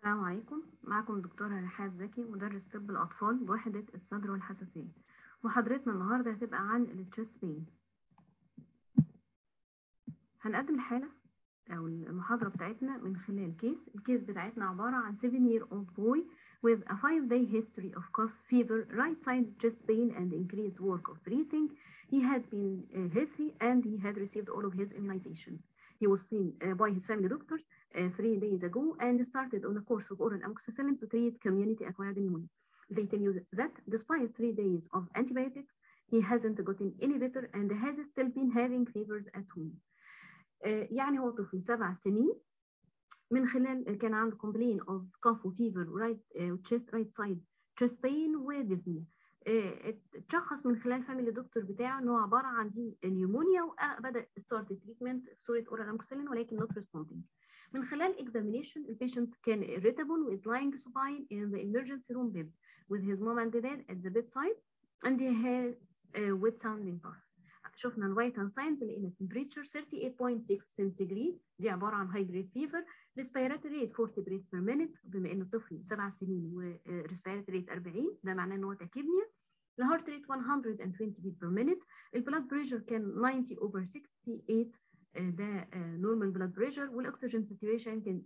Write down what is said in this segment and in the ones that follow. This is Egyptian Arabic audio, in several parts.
السلام عليكم معكم دكتورة رحاب زكي مدرس طب الأطفال بوحدة الصدر والحساسية محاضرتنا النهاردة هتبقى عن التشيست بين هنقدم الحالة أو المحاضرة بتاعتنا من خلال كيس الكيس بتاعتنا عبارة عن 7 year old boy with a 5 day history of cough, fever, right side chest pain and increased work of breathing. He had been uh, healthy and he had received all of his immunizations. He was seen uh, by his family doctors uh, three days ago and started on a course of oral amoxicillin to treat community-acquired pneumonia. They tell you that despite three days of antibiotics, he hasn't gotten any better and has still been having fevers at home. Uh, يعني هو طفل سبع سنين من خلال كان عنده complaint of cough وفيفر right uh, chest right side chest pain وديزنيا اتشخص من خلال فاميلي دكتور بتاعه ان هو عباره عن دي نيومونيا وبدا ستارت تريتمنت في صوره اورال اموكسيلين ولكن نوت ريسبوندينج من خلال examination البيشنت كان irritable with lying supine in the emergency room bed with his mom and dad at the bedside and he had a wet sounding cough شفنا الفيتال ساينز لقينا temperature 38.6 centigrade دي عباره عن high grade fever respiratory rate 40 breath per minute بما ان الطفل سبع سنين و respiratory rate 40 ده معناه ان هو تاكيبنيا الهارت ريت 120 beat per minute البلاد بريشر كان 90 over 68 ده نورمال بلاد بريشر والاكسجين ساتوريشن كان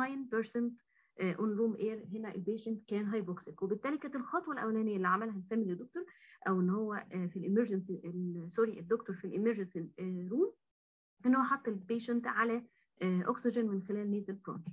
89% اون روم اير هنا البيشنت كان هايبوكسيك وبالتالي كانت الخطوه الاولانيه اللي عملها الفاميلي دكتور او ان هو في الامرجنسي سوري الدكتور في الامرجنسي روم ان هو حط البيشنت على اكسجين من خلال نيزل برونش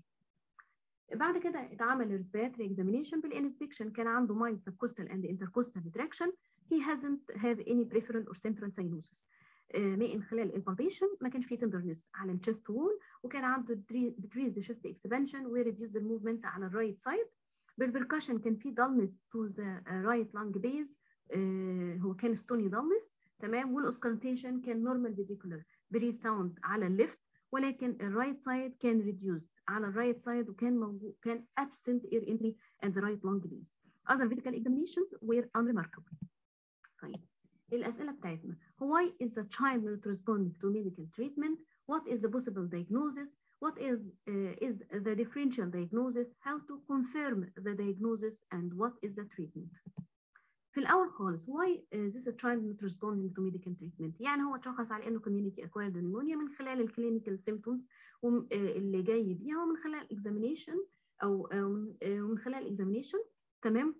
بعد كده اتعمل ريسبيراتوري اكزامينيشن بالانسبكشن كان عنده مايل سبكوستال اند انتركوستال ريتراكشن he hasn't have any peripheral or central cyanosis من خلال البالبيشن ما كانش فيه تندرنس على الشيست وول وكان عنده decreased chest expansion و reduced movement على الرايت سايد بالبركشن كان فيه dullness to the right lung base هو كان ستوني dullness تمام والاوسكالتيشن كان نورمال فيزيكولار بريث ساوند على الليفت ولكن الرايت سايد كان ريديوسد على الرايت سايد وكان موجود كان absent air entry at the right lung base other physical examinations were unremarkable طيب الأسئلة بتاعتنا why is the child not responding to medical treatment what is the possible diagnosis what is uh, is the differential diagnosis how to confirm the diagnosis and what is the treatment في الأول خالص why is this a child not responding to medical treatment يعني هو اتشخص على إنه community acquired pneumonia من خلال الكلينيكال symptoms اللي جاي بيها ومن خلال examination أو من خلال examination تمام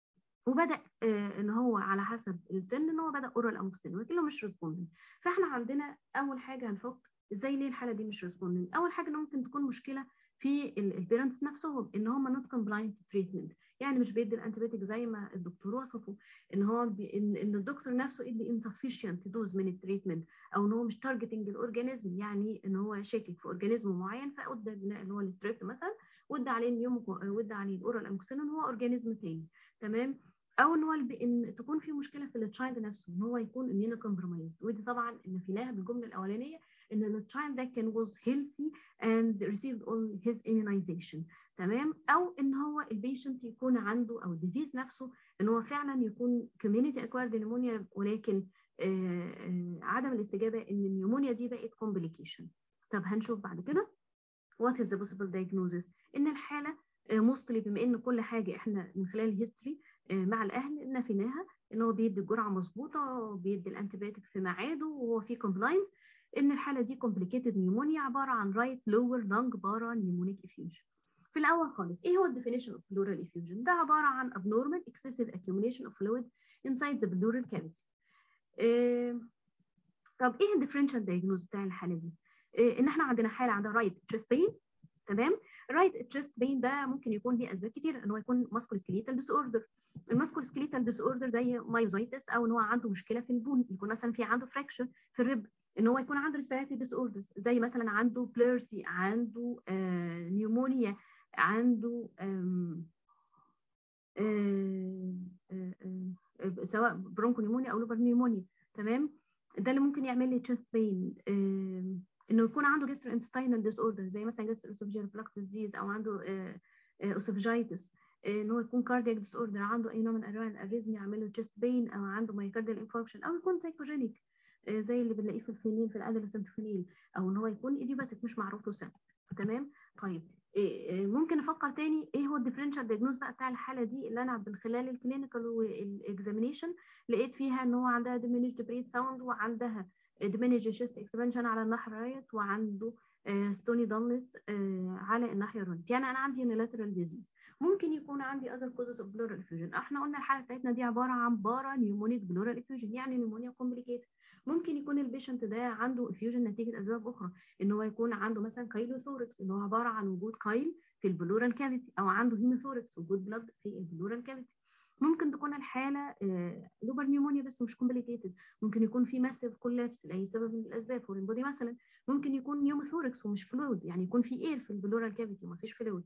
وبدا آه ان هو على حسب السن ان هو بدا اورال اموكسين ولكنه مش ريسبوندنج فاحنا عندنا اول حاجه هنحط ازاي ليه الحاله دي مش ريسبوندنج اول حاجه ان ممكن تكون مشكله في البيرنتس نفسهم ان هم نوت كومبلاينت تريتمنت يعني مش بيدي الانتيبيوتيك زي ما الدكتور وصفه ان هو بي ان, إن الدكتور نفسه ادي insufficient دوز من التريتمنت او ان هو مش تارجتنج الاورجانيزم يعني ان هو شاكك في اورجانيزم معين فادى اللي هو الستريبت مثلا وادى عليه اليوم وادى عليه الاورال اموكسيلين هو اورجانيزم تاني تمام او ان هو ان تكون في مشكله في التشايلد نفسه ان هو يكون اميونو كومبرومايز ودي طبعا نفيناها بالجمله الاولانيه ان التشايلد ده كان was healthy and received all his immunization تمام او ان هو البيشنت يكون عنده او الديزيز نفسه ان هو فعلا يكون community acquired pneumonia ولكن آآ آآ عدم الاستجابه ان النيومونيا دي بقت complication طب هنشوف بعد كده what is the possible diagnosis ان الحاله موستلي بما ان كل حاجه احنا من خلال الهيستوري مع الاهل نفيناها ان هو بيدي الجرعه مظبوطه وبيدي الانتيبيوتيك في ميعاده وهو في كومبلاينس ان الحاله دي كومبليكيتد نيومونيا عباره عن رايت لور لانج بارا نيومونيك افيوجن في الاول خالص ايه هو الديفينيشن اوف pleural effusion ده عباره عن abnormal excessive accumulation of fluid inside the pleural cavity إيه طب ايه الديفرنشال دايجنوز بتاع الحاله دي إيه ان احنا عندنا حاله عندها رايت تشيست بين تمام رايت تشيست بين ده ممكن يكون ليه اسباب كتير ان هو يكون ماسكول سكليتال ديس اوردر الماسكول سكليتال ديس اوردر زي مايوزايتس او ان هو عنده مشكله في البون يكون مثلا في عنده فراكشر في الرب ان هو يكون عنده ريسبيراتوري ديس اوردرز زي مثلا عنده بليرسي عنده آه نيومونيا عنده آه آه آه سواء برونكو نيومونيا او لوبر نيومونيا تمام ده اللي ممكن يعمل لي تشيست بين انه يكون عنده جستر انتستينال ديس اوردر زي مثلا جستر اسوفجيال بلاك ديزيز او عنده اسوفجايتس ان هو يكون كاردياك ديس اوردر عنده اي نوع من انواع الاريزمي يعمل له تشيست بين او عنده مايكارديال انفاركشن او يكون سايكوجينيك زي اللي بنلاقيه في الفينيل في الادolescent فينيل او ان هو يكون ايديوباثيك مش معروف له سبب تمام طيب ممكن نفكر تاني ايه هو الديفرنشال دياجنوز بقى بتاع الحاله دي اللي انا من خلال الكلينيكال والاكزامينيشن لقيت فيها ان هو عندها diminished breath sound وعندها diminished chest expansion على الناحيه الرايت وعنده ستوني دالنس على الناحيه الرايت يعني انا عندي unilateral disease ممكن يكون عندي other causes of pleural effusion احنا قلنا الحاله بتاعتنا دي عباره عن بارا نيومونيك pleural effusion يعني نيومونيا كومبليكيتد ممكن يكون البيشنت ده عنده effusion نتيجه اسباب اخرى ان هو يكون عنده مثلا كايلوثوركس اللي هو عباره عن وجود كايل في البلورال كافيتي او عنده هيموثوركس وجود بلاد في البلورال كافيتي ممكن تكون الحاله لوبر نيومونيا بس مش كومبليكيتد ممكن يكون في ماسيف كولابس لاي سبب من الاسباب فورين بودي مثلا ممكن يكون نيوموثوركس ومش فلويد يعني يكون في اير في البلورال كافيتي وما فيش فلويد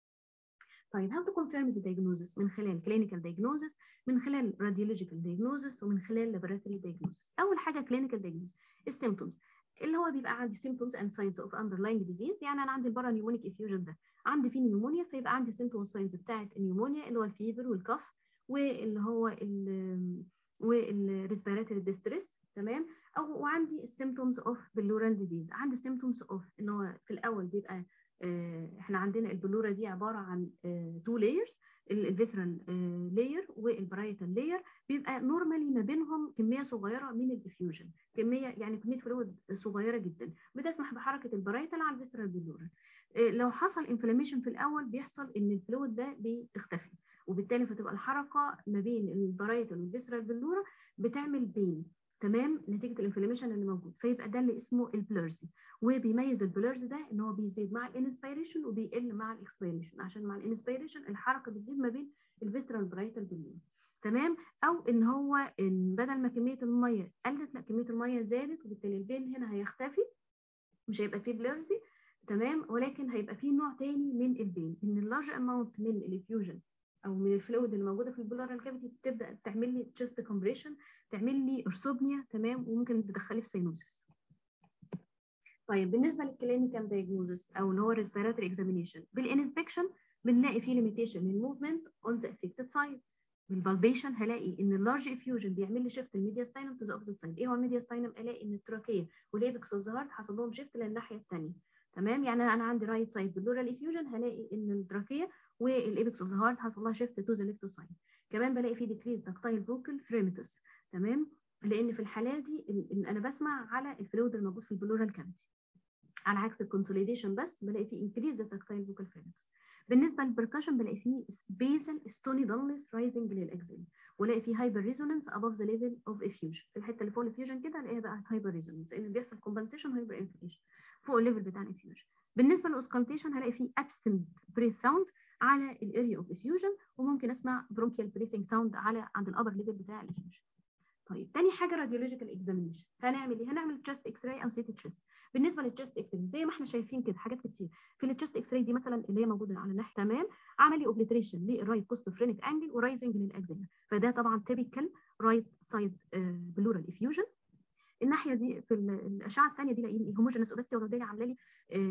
طيب how to confirm the diagnosis من خلال clinical diagnosis من خلال radiological diagnosis ومن خلال laboratory diagnosis أول حاجة clinical diagnosis السيمتومز اللي هو بيبقى عندي symptoms and signs of underlying disease يعني أنا عندي البارا نيومونيك effusion ده عندي فيه نيومونيا فيبقى عندي symptoms signs بتاعة النيومونيا اللي هو الفيفر والكف واللي هو ال والريسبيراتوري ديستريس تمام او وعندي السيمتومز اوف بلورال ديزيز عندي سيمتومز اوف ان هو في الاول بيبقى احنا عندنا البلوره دي عباره عن تو لايرز الفيسرال لاير والبرايتال لاير بيبقى نورمالي ما بينهم كميه صغيره من الافيوجن كميه يعني كميه فلويد صغيره جدا بتسمح بحركه البرايتال على الفيسرال بلورا لو حصل انفلاميشن في الاول بيحصل ان الفلويد ده بيختفي وبالتالي فتبقى الحركه ما بين البرايتال والفيسرال بلورا بتعمل بين تمام نتيجه الانفلاميشن اللي موجود فيبقى ده اللي اسمه البلورزي وبيميز البلورز ده ان هو بيزيد مع الانسبيريشن وبيقل مع الاكسبيريشن عشان مع الانسبيريشن الحركه بتزيد ما بين الفيسرال برايتال باللون تمام او ان هو إن بدل ما كميه الميه قلت لا كميه الميه زادت وبالتالي البين هنا هيختفي مش هيبقى فيه بلورزي تمام ولكن هيبقى فيه نوع تاني من البين ان اللارج اماونت من الافيوجن او من الفلويد اللي موجوده في البلورال كافيتي بتبدا تعمل لي تشست كومبريشن تعمل لي ارثوبنيا تمام وممكن تدخلي في سينوزس طيب بالنسبه للكلينيكال دايجنوزس او اللي هو ريسبيراتوري اكزامينيشن بالانسبكشن بنلاقي فيه ليميتيشن للموفمنت اون ذا افكتد سايد بالبالبيشن هلاقي ان اللارج افيوجن بيعمل لي شيفت الميدياستاينم تو ذا اوبزيت سايد ايه هو الميدياستاينم الاقي ان التراكيه والايبكس اوف ذا هارت حصل لهم شيفت للناحيه الثانيه تمام يعني انا عندي رايت سايد بلورال افيوجن هلاقي ان التراكيه والايبكس اوف ذا هارت حصل لها شيفت تو ذا ليفت سايد كمان بلاقي في ديكريز داكتايل فوكال فريمتس تمام لان في الحاله دي انا بسمع على الفلويد الموجود في البلورال كافيتي على عكس الكونسوليديشن بس بلاقي فيه انكريز داكتايل فوكال فريمتس بالنسبه للبركشن بلاقي فيه بيزل ستوني دالنس رايزنج للاكزيل والاقي فيه هايبر ريزونانس اباف ذا ليفل اوف افيوجن في الحته اللي فوق الافيوجن كده الاقيها بقى هايبر ريزونانس لان بيحصل كومبنسيشن هايبر انفليشن فوق الليفل بتاع الافيوجن بالنسبه للاوسكالتيشن هلاقي فيه ابسنت بريث ساوند على الاريا اوف افيوجن وممكن اسمع برونكيال بريثنج ساوند على عند الابر ليفل بتاع الافيوجن طيب تاني حاجه راديولوجيكال اكزامينيشن هنعمل ايه هنعمل تشست اكس راي او سيتي تشست بالنسبه للتشست اكس راي زي ما احنا شايفين كده حاجات كتير في التشست اكس راي دي مثلا اللي هي موجوده على الناحيه تمام عمل لي اوبليتريشن للرايت كوستوفرينيك انجل ورايزنج للاكزيلا فده طبعا تيبيكال رايت سايد بلورال افيوجن الناحيه دي في الاشعه الثانيه دي لاقيين هوموجينس اوبستي ولوديه عامله لي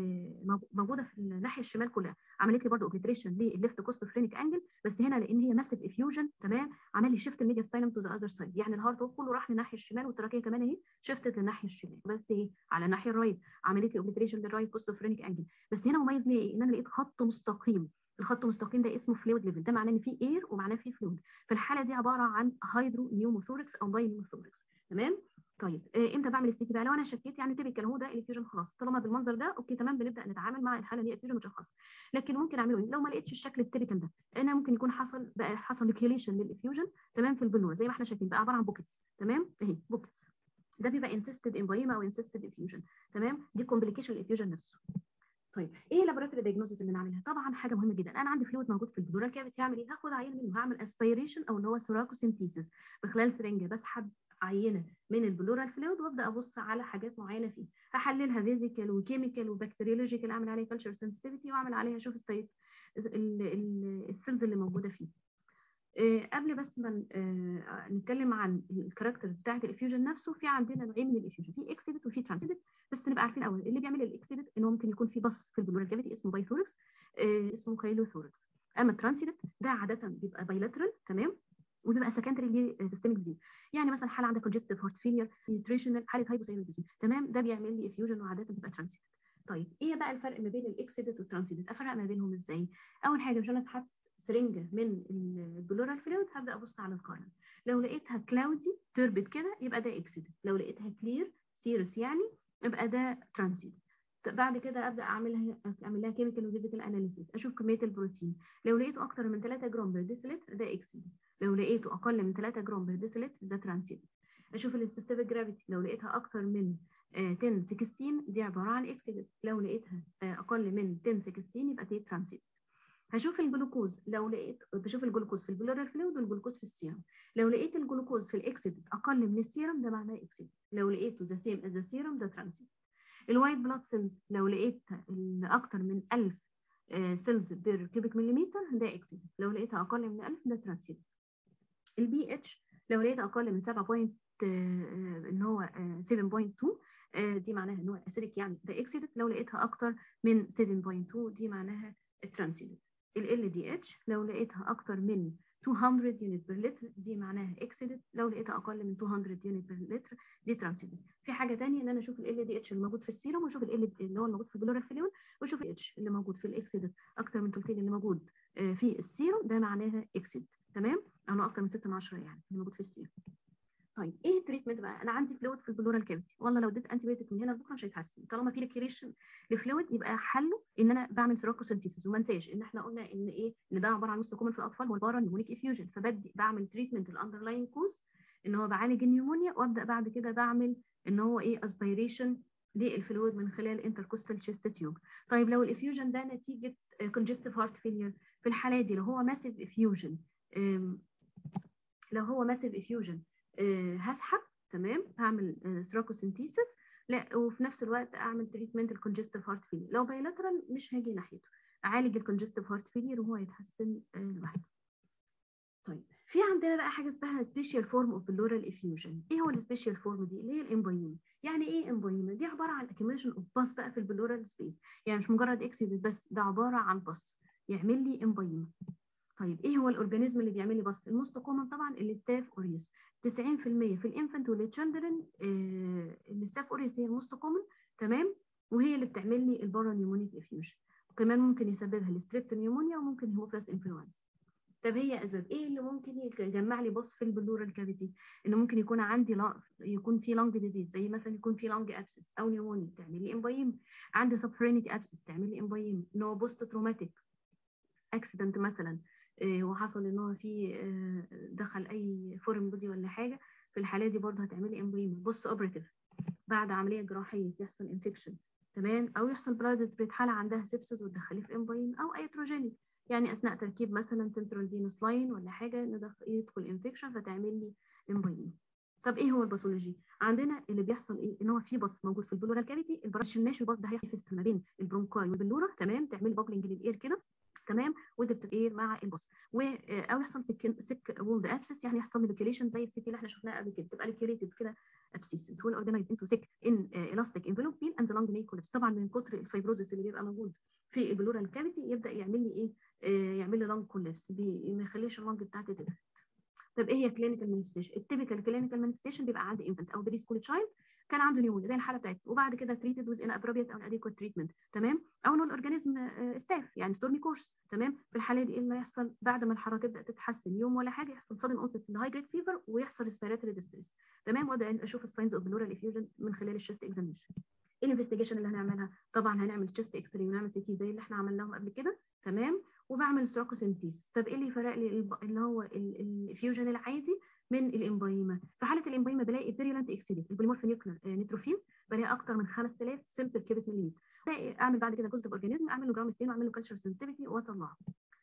موجوده في الناحيه الشمال كلها عملت لي برده اوبليتريشن للليفت كوستوفرينيك انجل بس هنا لان هي ماسيف افيوجن تمام عمل لي شيفت الميديا ستايلم تو ذا اذر سايد يعني الهارت كله راح للناحيه الشمال والتراكيه كمان اهي شيفتت للناحيه الشمال بس ايه على الناحيه الرايت عملت لي اوبليتريشن للرايت كوستوفرينيك انجل بس هنا مميز ليه ايه ان انا لقيت خط مستقيم الخط المستقيم ده اسمه فلويد ليفل ده معناه ان في اير ومعناه في فلويد في الحاله دي عباره عن هايدرو نيوموثوركس او باي نيوموثوركس تمام طيب إيه امتى بعمل السي تي بقى لو انا شكيت يعني تيبيكال هو ده الافيوجن خلاص طالما بالمنظر ده اوكي تمام بنبدا نتعامل مع الحاله دي افيوجن مشخصه لكن ممكن اعمله ايه لو ما لقيتش الشكل التيبيكال ده انا ممكن يكون حصل بقى حصل لوكيوليشن للافيوجن تمام في البلور زي ما احنا شايفين بقى عباره عن بوكيتس تمام اهي بوكيتس ده بيبقى انسيستد امبايما او انسيستد افيوجن تمام دي كومبليكيشن الافيوجن نفسه طيب ايه اللابوراتوري دايجنوستس اللي نعملها طبعا حاجه مهمه جدا انا عندي فلويد موجود في البلورال كافيتي هعمل ايه هاخد عينه منه هعمل اسبيريشن او اللي هو سوراكوسينتيسيس بخلال سرنجه بسحب عينه من البلورال فلويد وابدا ابص على حاجات معينه فيه هحللها فيزيكال وكيميكال وبكتيريولوجيكال اعمل عليها كلتشر سنسيتيفيتي واعمل عليها اشوف السيت السيلز اللي موجوده فيه أه قبل بس ما أه نتكلم عن الكاركتر بتاعه الافيوجن نفسه في عندنا نوعين من الافيوجن في اكسيبت وفي ترانسيبت بس نبقى عارفين الاول اللي بيعمل الاكسيبت ان هو ممكن يكون في بص في البلورال كافيتي اسمه بايثوركس أه اسمه كايلوثوركس اما الترانسيبت ده عاده بيبقى بايلاترال تمام وبيبقى سكندري لسيستميك ديزيز يعني مثلا حاله عندها كونجستيف هارت فيلير نيوتريشنال حاله هايبوثايرويدزم تمام ده بيعمل لي افيوجن وعاده بيبقى ترانسيت طيب ايه بقى الفرق ما بين الاكسيدت والترانسيت افرق ما بينهم ازاي اول حاجه مش انا سحبت سرنجه من البلورال فلويد هبدا ابص على القرن لو لقيتها كلاودي تربت كده يبقى ده اكسيد لو لقيتها كلير سيرس يعني يبقى ده ترانسيت بعد كده ابدا اعملها اعمل لها كيميكال وفيزيكال اناليسيس اشوف كميه البروتين لو لقيته اكتر من 3 جرام بير ديسيلتر ده اكسيد لو لقيته اقل من 3 جرام بير ديسيلتر ده ترانسيت اشوف السبيسيفيك جرافيتي لو لقيتها اكتر من 10 16 دي عباره عن اكسيد لو لقيتها اقل من 10 16 يبقى دي ترانسيت هشوف الجلوكوز لو لقيت بشوف الجلوكوز في البلورال فلويد والجلوكوز في السيرم لو لقيت الجلوكوز في الاكسيد اقل من السيرم ده معناه اكسيد لو لقيته ذا سيم از السيرم ده ترانسيت الوايت بلاد سيلز لو لقيت اكتر من 1000 سيلز بير كيوبيك مليمتر ده اكسيد لو لقيتها اقل من 1000 ده ترانسيت البي اتش لو لقيتها اقل من 7 بوينت ان هو 7.2 دي معناها ان هو اسيدك يعني ده اكسيد لو لقيتها اكتر من 7.2 دي معناها ترانسيت ال دي اتش لو لقيتها اكتر من 200 يونت بير لتر دي معناها اكسيدت لو لقيتها اقل من 200 يونت بير لتر دي ترانسيدت في حاجه ثانيه ان انا اشوف ال دي اتش اللي موجود في السيروم واشوف ال اللي هو الموجود في البلورال فلويد واشوف ال اتش اللي موجود في الاكسيدت اكتر من ثلثين اللي موجود في السيروم ده معناها اكسيدت تمام انا اكتر من 6 من 10 يعني اللي موجود في السيروم طيب ايه التريتمنت بقى انا عندي فلويد في البلورال كافيتي والله لو اديت انتي بايوتيك من هنا لبكره مش هيتحسن طالما في ريكريشن لفلويد يبقى حله ان انا بعمل سيروكوسنتيسيس وما انساش ان احنا قلنا ان ايه ان ده عباره عن نص كومن في الاطفال والبارا نيمونيك افيوجن فبدي بعمل تريتمنت الاندرلاين كوز ان هو بعالج النيمونيا وابدا بعد كده بعمل ان هو ايه اسبيريشن للفلويد من خلال انتركوستال تشيست تيوب طيب لو الافيوجن ده نتيجه كونجستيف هارت فيلير في الحاله دي لو هو ماسيف افيوجن لو هو ماسيف افيوجن هسحب تمام هعمل ثراكوسنتيسيس لا وفي نفس الوقت اعمل تريتمنت الكونجستيف هارت فيلير لو بايلاترال مش هاجي ناحيته اعالج الكونجستيف هارت فيلير وهو يتحسن لوحده طيب في عندنا بقى حاجه اسمها سبيشال فورم اوف بلورال افيوجن ايه هو السبيشال فورم دي اللي هي الامبايما يعني ايه امبايما دي عباره عن اكيوميشن اوف باس بقى في البلورال سبيس يعني مش مجرد اكسيد بس ده عباره عن باس يعمل لي امبايما طيب ايه هو الاورجانيزم اللي بيعمل لي بص الموست كومن طبعا الستاف اوريوس 90% في الانفانت والتشندرن آه الستاف اوريوس هي الموست كومن تمام وهي اللي بتعمل لي البارا نيومونيك افيوجن وكمان ممكن يسببها الستريبت نيومونيا وممكن هيموفيلس انفلونزا طب هي اسباب ايه اللي ممكن يجمع لي بص في البلورال كافيتي انه ممكن يكون عندي لا يكون في لانج ديزيز زي مثلا يكون في لانج ابسس او نيومونيا تعمل لي امبايم عندي سبفرينيك ابسس تعمل لي امبايم ان هو بوست تروماتيك اكسيدنت مثلا وحصل ان هو في دخل اي فورن بودي ولا حاجه في الحاله دي برضه هتعملي امبريما بوست اوبراتيف بعد عمليه جراحيه يحصل انفكشن تمام او يحصل بلاد سبريت حاله عندها سيبسس وتدخليه في امبريم او ايتروجينيك يعني اثناء تركيب مثلا سنترال فينوس لاين ولا حاجه يدخل انفكشن فتعمل لي امبريم طب ايه هو الباثولوجي عندنا اللي بيحصل ايه ان هو في باص موجود في البلورال كافيتي البراش الناشف الباص ده هيحصل ما بين البرونكاي والبلوره تمام تعمل باكلنج للاير كده تمام وده بتتغير مع البص و او يحصل سك سك وولد ابسس يعني يحصل ليبيكيليشن زي السك اللي احنا شفناها قبل كده تبقى ليبيكيليتد كده ابسيسز هو اورجانيزد انتو سك ان الاستيك انفلوب بيل اند لانج مي كولابس طبعا من كتر الفيبروزس اللي بيبقى موجود في البلورال كافيتي يبدا يعمل لي ايه آه يعمل لي لانج كولابس ما يخليش اللانج بتاعتي تتفتح طب ايه هي كلينيكال مانيفستيشن التيبيكال كلينيكال مانيفستيشن بيبقى عند انفنت او بري سكول تشايلد كان عنده نيمونيا زي الحاله بتاعتنا وبعد كده تريتد ويز ان ابروبريت او اديكوت تريتمنت تمام او انه الاورجانيزم ستاف يعني ستورمي كورس تمام في الحاله دي ايه اللي هيحصل بعد ما الحراره تبدا تتحسن يوم ولا حاجه يحصل صدم اونست الهاي جريد فيفر ويحصل ريسبيراتوري ديستريس تمام وابدا اشوف الساينز اوف بلورال افيوجن من خلال الشيست اكزامينشن ايه الانفستيجيشن اللي هنعملها طبعا هنعمل تشيست اكس راي ونعمل سي تي زي اللي احنا عملناهم قبل كده تمام وبعمل ستراكوسنتيس طب ايه اللي يفرق لي اللي هو الافيوجن العادي من الامبايما في حاله الامبايما بلاقي فيريولانت اكسيديت البوليمورف نيوكلير نيتروفيلز بلاقي اكتر من 5000 سيل بير كيوبيك مليمتر اعمل بعد كده جزء اورجانيزم اعمل له جرام ستين واعمل له كلتشر سنسيتيفيتي واطلعه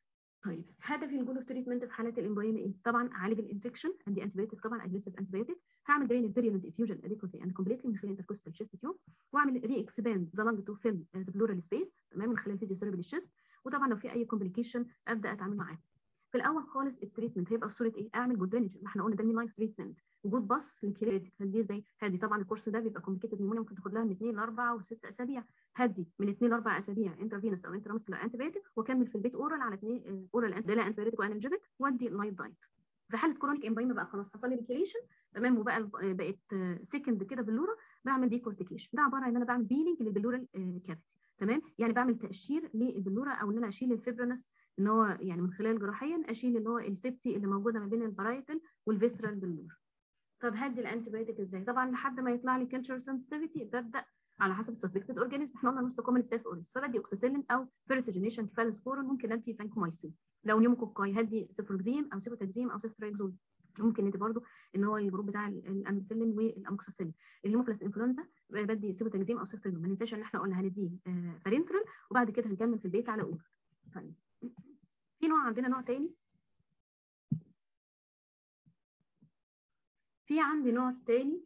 طيب هدفي الجول اوف تريتمنت في حالات الامبايما ايه؟ طبعا اعالج الانفكشن عندي انتي بايوتيك طبعا اجريسيف انتي بايوتيك هعمل درين الفيريولانت افيوجن اديكوتلي اند كومبليتلي من خلال انتركوستال شيست تيوب واعمل ري اكسباند ذا لانج تو فيل ذا بلورال سبيس تمام من خلال فيزيوثيرابي للشيست وطبعا لو في اي كومبليكيشن ابدا اتعامل معاه في الاول خالص التريتمنت هيبقى في صوره ايه؟ اعمل جود درينج ما احنا قلنا ده المين لايف تريتمنت وجود باص للكليتك هدي ازاي؟ هدي طبعا الكورس ده بيبقى كومبليكيتد نيمونيا ممكن تاخد لها من 2 ل 4 و6 اسابيع هدي من 2 ل 4 اسابيع انترافينوس او انترامسكولار انتيبيوتيك واكمل في البيت اورال على 2 اورال لا انتيبيوتيك وانالجيزك وادي لايف دايت في حاله كرونيك امبايما بقى خلاص حصل لي ريكيليشن تمام وبقى بقت سكند كده بلوره بعمل ديكورتيكيشن ده عباره عن ان انا بعمل بيلينج للبلورال كافيتي تمام يعني بعمل تقشير للبلوره او ان انا اشيل الفيبرنس ان هو يعني من خلال جراحيا اشيل اللي هو السيبتي اللي موجوده ما بين البرايتل والفيسرال بلور طب هدي الانتي بايوتيك ازاي طبعا لحد ما يطلع لي كلتشر سنسيتيفيتي ببدا على حسب السسبكتد اورجانيزم احنا قلنا نص كومن ستاف اوريس فبدي اوكسيسيلين او بيرسيجينيشن كفالوسبورين ممكن ادي فانكومايسين لو نيوموكوكاي هدي سيفروكزيم او سيفوتاكزيم او سيفترايكزون ممكن ندي برضه ان هو الجروب بتاع الامبسيلين والاموكسيسيلين الهيموفيلس انفلونزا بدي سيفوتاكزيم او سيفترايكزون ما ننساش ان احنا قلنا هنديه بارنترال وبعد كده هنكمل في البيت على اول طيب في نوع عندنا نوع تاني في عندي نوع تاني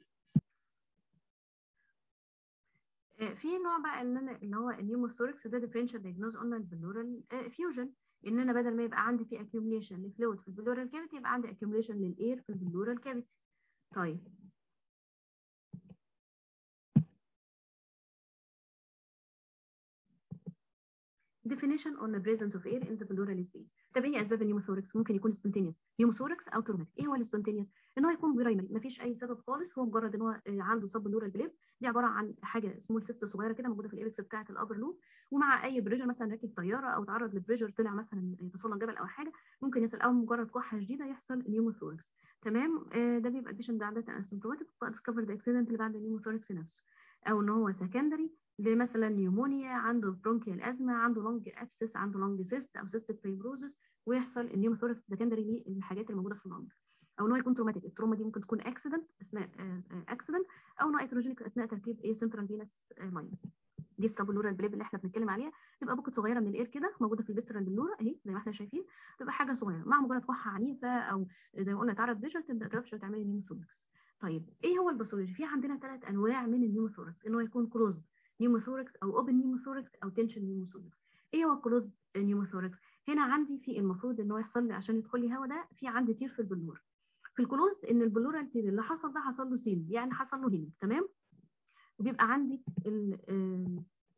في نوع بقى ان انا اللي هو النيوموثوركس ده ديفرنشال دايجنوز قلنا البلورال فيوجن ان انا بدل ما يبقى عندي في اكيوميليشن لفلويد في البلورال كافيتي يبقى عندي اكيوميليشن للاير في البلورال كافيتي طيب definition on the presence of air in the pleural space طب ايه اسباب النيوموثوركس ممكن يكون سبونتينيوس نيوموثوركس او تروماتيك ايه هو السبونتينيوس ان هو يكون برايمري مفيش اي سبب خالص هو مجرد ان هو عنده سب بلورال بليب دي عباره عن حاجه سمول سيست صغيره كده موجوده في الايبكس بتاعه الابر لوب ومع اي بريشر مثلا راكب طياره او تعرض لبريشر طلع مثلا تسلق جبل او حاجه ممكن يحصل او مجرد كحه شديده يحصل نيوموثوركس تمام آه ده بيبقى البيشنت ده عاده اسيمتوماتيك ديسكفرد اكسيدنت اللي بعد النيوموثوركس نفسه او ان هو سكندري لمثلا نيومونيا عنده برونكيال ازمه عنده لونج ابسس عنده لونج سيست او سيستيك فايبروزس ويحصل النيوموثوركس سكندري للحاجات الموجوده في اللونج او ان هو يكون تروماتيك التروما دي ممكن تكون اكسيدنت اثناء اكسيدنت او نوع هيتروجينيك اثناء تركيب ايه سنترال فينس لاين دي السبلورال بليب اللي احنا بنتكلم عليها تبقى بوكت صغيره من الاير كده موجوده في الفيسترال بلورا اهي زي ما احنا شايفين تبقى حاجه صغيره مع مجرد كحه عنيفه او زي ما قلنا تعرض بريشر تبدا ترفش وتعمل النيوموثوركس طيب ايه هو الباثولوجي في عندنا ثلاث انواع من النيوموثوركس ان هو يكون كلوزد نيوموثوركس او اوبن نيوموثوركس او تنشن نيوموثوركس ايه هو كلوزد نيوموثوركس هنا عندي في المفروض ان هو يحصل لي عشان يدخل لي هواء ده في عندي تير في البلور في الكلوزد ان البلورال تير اللي حصل ده حصل له سيل يعني حصل له هيل تمام وبيبقى عندي ال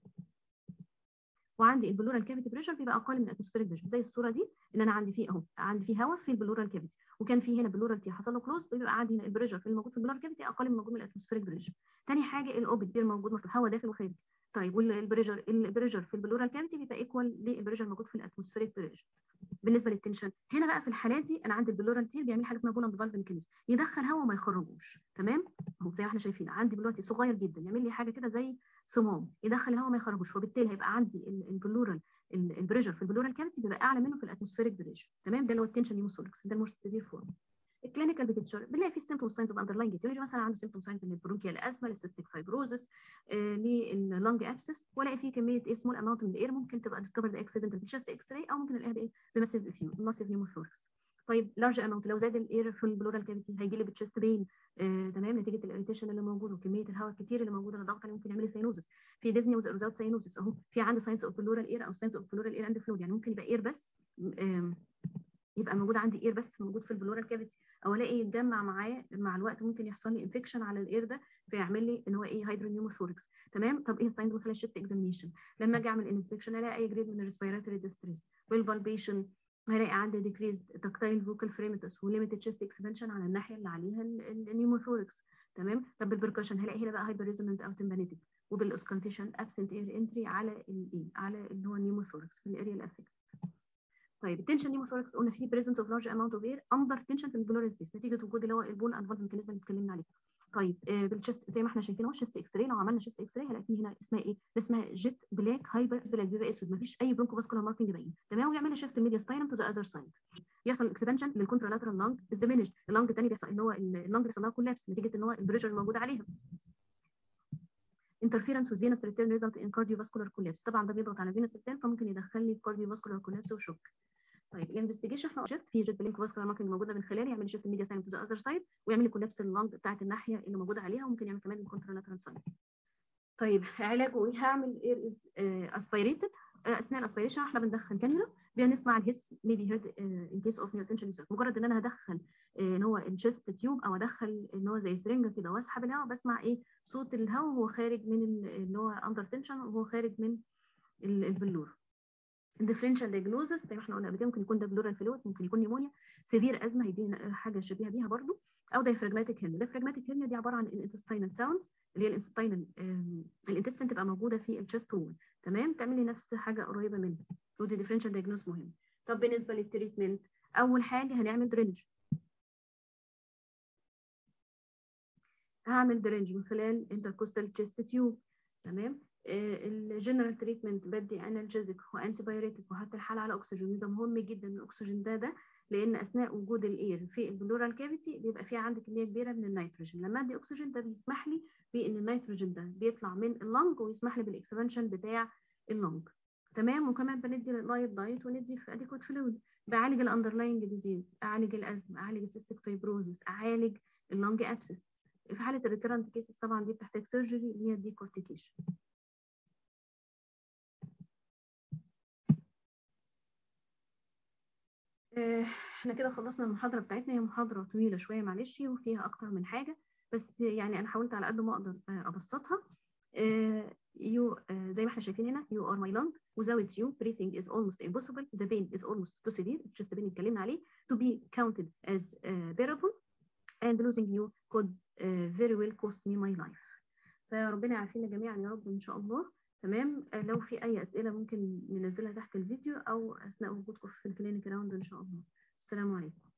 وعندي البلورال كافيتي بريشر بيبقى اقل من الاتموسفيريك بريشر زي الصوره دي ان انا عندي فيه اهو عندي فيه هواء في البلورال كافيتي وكان في هنا بلورال تي حصل له كلوز ويبقى عندي هنا البريشر في الموجود في البلورال كافيتي اقل من الموجود من الاتموسفيريك بريشر تاني حاجه الاوبن تير موجود مفتوح هواء داخل وخارج طيب والبريشر البريشر في البلورال كافيتي بيبقى ايكوال للبريشر الموجود في الاتموسفيريك بريشر بالنسبه للتنشن هنا بقى في الحالات دي انا عندي البلورال تير بيعمل حاجه اسمها بولند فالف ميكانيزم يدخل هواء وما يخرجوش تمام اهو زي ما احنا شايفين عندي بلورال تير صغير جدا يعمل لي حاجه كده زي صمام يدخل الهواء ما يخرجوش وبالتالي هيبقى عندي البلورال البريشر في البلورال كافيتي بيبقى اعلى منه في الاتموسفيريك بريشر تمام ده اللي هو التنشن نيوموثوركس ده الموست سيفير فورم الكلينيكال بيكتشر بنلاقي في سيمتوم ساينز اوف اندرلاين ايتيولوجي مثلا عنده سيمتوم ساينز من البرونكيال ازمه للسيستيك فايبروزس آه لللنج ابسس والاقي في كميه ايه سمول اماونت من الاير ممكن تبقى ديسكفرد اكسيدنت بالشست اكس راي او ممكن الاقيها بايه بماسيف ماسيف نيوموثوركس طيب لارج اماونت لو زاد الاير في البلورال كافيتي هيجي لي بتشست بين آه تمام نتيجه الاريتيشن اللي موجود وكميه الهواء الكتير اللي موجود اللي ضغط عليه ممكن يعمل لي ساينوزس في ديزني وزاوت ساينوزس اهو في عندي ساينس اوف بلورال اير او ساينس اوف بلورال اير اند فلويد يعني ممكن يبقى اير بس آه يبقى موجود عندي اير بس موجود في البلورال كافيتي او الاقي يتجمع معاه مع الوقت ممكن يحصل لي انفكشن على الاير ده فيعمل لي ان هو ايه هيدرونيوموثوركس تمام طب ايه الساينز من خلال الشيست اكزامينيشن لما اجي اعمل انسبكشن الاقي اي جريد من الريسبيراتوري ديستريس والبالبيشن هلاقي عندي ديكريز تاكتايل فوكال فريمتس وليميتد شيست اكسبانشن على الناحيه اللي عليها النيوموثوركس تمام طب بالبركشن هلاقي هنا بقى هايبر ريزونانت او تمبانيتك وبالاوسكالتيشن ابسنت اير انتري على الايه على اللي هو النيوموثوركس في الاريا الافكت طيب التنشن نيوموثوركس قلنا فيه بريزنس اوف لارج اماونت اوف اير اندر تنشن في البلورال سبيس نتيجه وجود اللي هو البول انفولد ميكانيزم اللي اتكلمنا عليه طيب آه بالشست زي ما احنا شايفين اهو شيست اكس راي لو عملنا شيست اكس راي هنلاقي فيه هنا اسمها ايه؟ ده اسمها جيت بلاك هايبر بلاك بيبقى اسود مفيش اي برونكو فاسكولار ماركنج باين تمام ويعمل لي شيفت الميديا ستاينم تو ذا اذر سايد يحصل اكسبانشن للكونترالاترال لانج از ديمينيشد اللانج الثاني بيحصل ان هو اللانج بيحصل لها كولابس نتيجه ان هو البريشر الموجود عليها interference with venous return result in cardiovascular collapse طبعا ده بيضغط على venous return فممكن يدخل لي في cardiovascular collapse وشوك طيب الانفستيجيشن احنا شفت في جيت بلينك فاسكولار ماركنج موجوده من خلاله يعمل شيفت الميديا ساين تو ذا اذر سايد ويعمل لي كولابس اللنج بتاعت الناحيه اللي موجوده عليها وممكن يعمل كمان الكونترالاترال ساينس طيب علاجه ايه هعمل اير از اسبيريتد اثناء الاسبيريشن احنا بندخل كانيولا بنسمع الهس ميبي هيرد ان كيس اوف نيوتنشن مجرد ان انا هدخل ان هو الشيست تيوب او ادخل ان هو زي سرنجه كده واسحب الهواء بسمع ايه صوت الهواء وهو خارج من اللي هو اندر تنشن وهو خارج من البلور differential diagnosis زي ما احنا قلنا قبل كده ممكن يكون ده بلورال فلويد ممكن يكون نيمونيا سيفير ازمه هيدينا حاجه شبيهه بيها برضو او diaphragmatic hernia diaphragmatic hernia دي عباره عن الانتستينال ساوندز اللي هي الانتستينال الانتستين تبقى موجوده في الشست وول تمام تعمل لي نفس حاجه قريبه منها ودي differential diagnosis مهم طب بالنسبه للتريتمنت اول حاجه هنعمل درينج هعمل درينج من خلال intercostal chest tube تمام الجنرال تريتمنت بدي انالجيزك وانتي بايوريتك وحتى الحاله على اكسجين وده مهم جدا الاكسجين ده ده لان اثناء وجود الاير في البلورال كافيتي بيبقى في عندي كميه كبيره من النيتروجين لما ادي اكسجين ده بيسمح لي بان النيتروجين ده بيطلع من اللنج ويسمح لي بالاكسبانشن بتاع اللنج تمام وكمان بندي لايت دايت وندي في اديكوت فلويد بعالج الاندرلاينج ديزيز اعالج الازمه اعالج السيستيك فايبروزس اعالج اللنج ابسس في حاله الريكرنت كيسز طبعا دي بتحتاج سيرجري اللي هي ديكورتيكيشن احنا كده خلصنا المحاضرة بتاعتنا هي محاضرة طويلة شوية معلش وفيها أكتر من حاجة بس يعني أنا حاولت على قد ما أقدر أبسطها you زي ما احنا شايفين هنا you are my lung without you breathing is almost impossible the pain is almost too severe just pain اتكلمنا عليه to be counted as bearable and losing you could very well cost me my life فربنا يعافينا جميعا يا رب إن شاء الله تمام لو في اي اسئله ممكن ننزلها تحت الفيديو او اثناء وجودكم في الكلينيك راوند ان شاء الله السلام عليكم